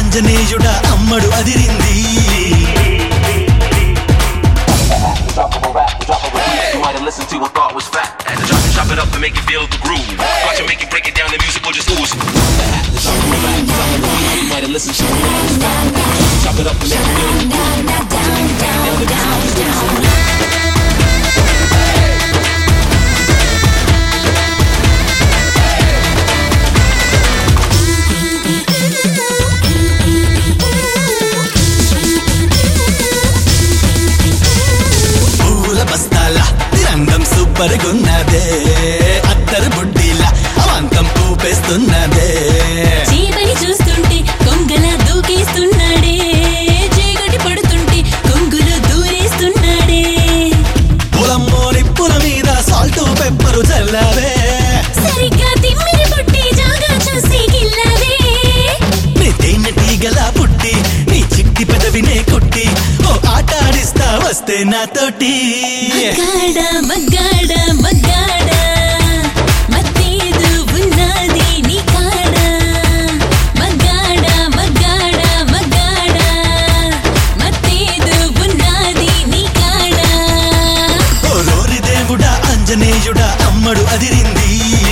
ఆంజనేయుడ అమ్మడు అదిరింది Drop of a rap, drop of a beat. You might have listened to and thought was fat. Had to drop it, chop it up and make it feel the groove. Watch it make it break it down, the music will just ooze. Drop of a rap, drop of a beat. You might have listened to and thought was fat. Chop it up and make it feel the groove. Watch it make it break it down, the music will just ooze. పూల బస్తాల తిరంగం super గున్నదే అత్తరు బుడ్డిల అవంతం పూపేస్తున్నదే చీమని చూస్తుంటే కొంగల దూకేస్తున్నాడే చీకటి పడుతుంటే కొంగులు దూరేస్తున్నాడే పొలమ్మో నిప్పుల మీద salt pepper చల్లవే సరిగ్గా తిమ్మిరి పుట్టి జాగా చూసి గిల్లవే నీ తేనె తీగల పుట్టి నీ చిట్టి పెదవినే కొట్టి ఓ ఆట ఆడిస్తా వస్తే నాతోటి మగ్గాడ మగ్గాడ మగ్గాడ మత్తేదు ఉన్నది నీ కాడ మగ్గాడ మగ్గాడ మగ్గాడ మత్తేదు ఉన్నది నీ కాడ ఓ రోరి దేవుడా ఆంజనేయుడా అమ్మడు అదిరింది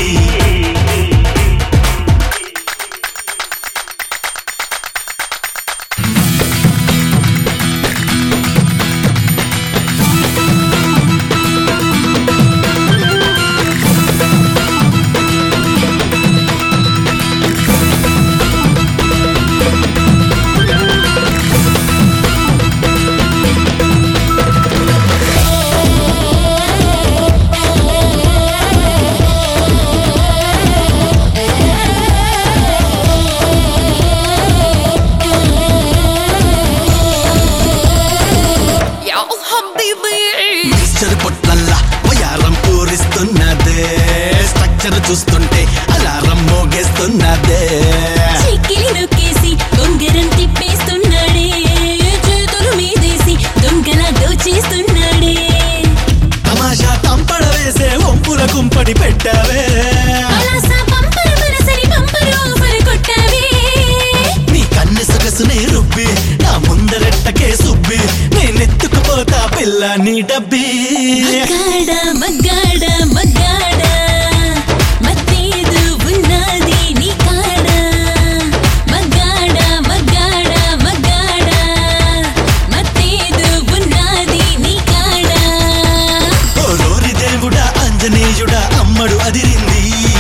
యా హబీబీ మిక్స్చర్ పొట్లల్లా వయారం పూరిస్తున్నదే స్ట్రక్చర్ చూస్తుంటే అలారం మోగేస్తున్నదే చిక్కిలి నొక్కేసి కొంగరం తిప్పేస్తున్నాడే చేతులు మీదేసి దొంగల దోచేస్తున్నాడే తమాషా తంపడ వేసే ఒంపుల కుంపడి పెట్టావే పలాస పంపరు మనసరి పంపరు ఆఫర్ కొట్టావే నీ కన్నె సొగసునే రుబ్బి నా ముందరెట్టకే సుబ్బి నేనెత్తుకుపోతా పిల్ల నీ డబ్బి మగ్గాడ మగ్గాడ మగ్గాడ మత్తేదు ఉన్నది నీ కాడ మగ్గాడ మగ్గాడ మగ్గాడ మత్తేదు ఉన్నది నీ కాడ ఓ రోరి దేవుడా ఆంజనేయుడా అమ్మడు అదిరింది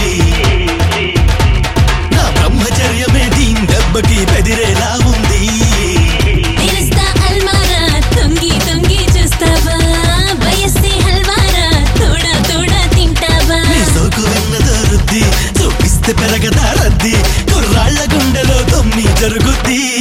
నా బ్రహ్మచర్యమే దీన్ దెబ్బకి బెదిరేలా ఉంది తెరుస్తా అల్మారా తొంగి తొంగి చూస్తావా వయస్సే హల్వారా తోడా తోడా తింటావా నీ సోకు విన్నదో రుద్ది చూపిస్తే పెరగదా రద్ది కుర్రాళ్ళ గుండెలో తొమ్మి జరుగుద్ది